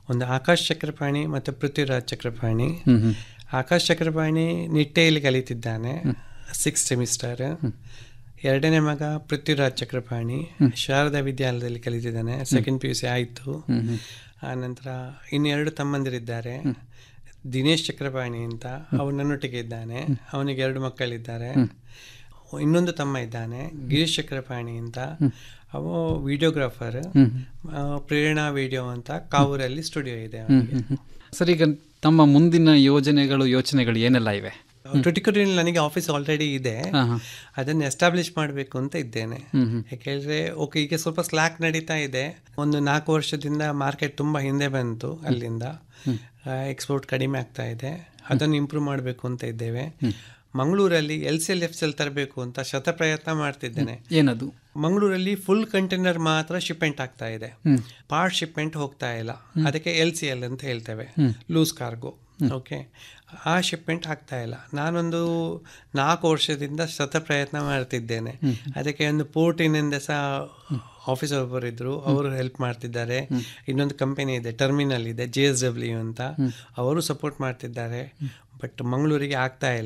ಒಂದು ಆಕಾಶ್ ಚಕ್ರಪಾಣಿ ಮತ್ತು ಪೃಥ್ವಿರಾಜ್ ಚಕ್ರಪಾಣಿ ಹ್ಮ್ ಹ್ಮ್ ಆಕಾಶ್ ಚಕ್ರಪಾಣಿ ನಿಟ್ಟೆಯಲ್ಲಿ ಕಲಿತಿದ್ದಾನೆ ಸಿಕ್ಸ್ ಸೆಮಿಸ್ಟರ್ ಎರಡನೇ ಮಗ ಪೃಥ್ವಿರಾಜ್ ಚಕ್ರಪಾಣಿ ಶಾರದಾ ವಿದ್ಯಾಲಯದಲ್ಲಿ ಕಲಿತಿದ್ದಾನೆ ಸೆಕೆಂಡ್ ಪಿ ಯು ಸಿ ಆಯಿತು ಆನಂತರ ಇನ್ನೆರಡು ತಮ್ಮಂದಿರಿದ್ದಾರೆ ದಿನೇಶ್ ಚಕ್ರಪಾಣಿ ಅಂತ ಅವನು ನನ್ನೊಟ್ಟಿಗೆ ಇದ್ದಾನೆ ಅವನಿಗೆ ಎರಡು ಮಕ್ಕಳಿದ್ದಾರೆ ಇನ್ನೊಂದು ತಮ್ಮ ಇದ್ದಾನೆ ಗಿರೀಶ್ ಚಕ್ರಪಾಣಿ ಅಂತ ಅವ ವಿಡಿಯೋಗ್ರಾಫರ್ ಪ್ರೇರಣಾ ವಿಡಿಯೋ ಅಂತ ಕಾವೂರಲ್ಲಿ ಸ್ಟುಡಿಯೋ ಇದೆ ಅವನಿಗೆ ಸರ್ ಈಗ ತಮ್ಮ ಮುಂದಿನ ಯೋಜನೆಗಳು ಯೋಚನೆಗಳು ಏನೆಲ್ಲ ಇವೆ ಟುಟಿಕೋರಿನಲ್ಲಿ ನನಗೆ ಆಫೀಸ್ ಆಲ್ರೆಡಿ ಇದೆ ಹಾ, ಹಾ. ಅದನ್ನು ಎಸ್ಟಾಬ್ಲಿಷ್ ಮಾಡಬೇಕು ಅಂತ ಇದ್ದೇನೆ ಯಾಕೆಂದ್ರೆ ಓಕೆ ಈಗ ಸ್ವಲ್ಪ ಸ್ಲ್ಯಾಕ್ ನಡೀತಾ ಇದೆ ಒಂದು ನಾಲ್ಕು ವರ್ಷದಿಂದ ಮಾರ್ಕೆಟ್ ತುಂಬ ಹಿಂದೆ ಬಂತು ಅಲ್ಲಿಂದ ಎಕ್ಸ್ಪೋರ್ಟ್ ಕಡಿಮೆ ಆಗ್ತಾ ಇದೆ ಅದನ್ನು ಇಂಪ್ರೂವ್ ಮಾಡಬೇಕು ಅಂತ ಇದ್ದೇವೆ ಮಂಗಳೂರಲ್ಲಿ L C L F L ತರಬೇಕು ಅಂತ ಶತ ಪ್ರಯತ್ನ ಮಾಡ್ತಿದ್ದೇನೆ ಏನದು ಮಂಗಳೂರಲ್ಲಿ ಫುಲ್ ಕಂಟೈನರ್ ಮಾತ್ರ ಶಿಪ್ಮೆಂಟ್ ಆಗ್ತಾ ಇದೆ ಪಾರ್ಟ್ ಶಿಪ್ಮೆಂಟ್ ಹೋಗ್ತಾ ಇಲ್ಲ ಅದಕ್ಕೆ ಎಲ್ ಸಿ ಎಲ್ ಅಂತ ಹೇಳ್ತೇವೆ ಲೂಸ್ ಕಾರ್ಗೋ ಓಕೆ ಆ ಶಿಪ್ಮೆಂಟ್ ಆಗ್ತಾ ಇಲ್ಲ ನಾನೊಂದು ನಾಲ್ಕು ವರ್ಷದಿಂದ ಸತ ಪ್ರಯತ್ನ ಮಾಡ್ತಿದ್ದೇನೆ ಅದಕ್ಕೆ ಒಂದು ಪೋರ್ಟಿನಿಂದ ಸಹ ಆಫೀಸರ್ ಒಬ್ಬರು ಇದ್ರು ಅವರು ಹೆಲ್ಪ್ ಮಾಡ್ತಿದ್ದಾರೆ ಇನ್ನೊಂದು ಕಂಪನಿ ಇದೆ ಟರ್ಮಿನಲ್ ಇದೆ ಜೆ ಎಸ್ ಡಬ್ಲ್ಯೂ ಅಂತ ಅವರು ಸಪೋರ್ಟ್ ಮಾಡ್ತಿದ್ದಾರೆ ಬಟ್ ಮಂಗಳೂರಿಗೆ ಆಗ್ತಾ ಇಲ್ಲ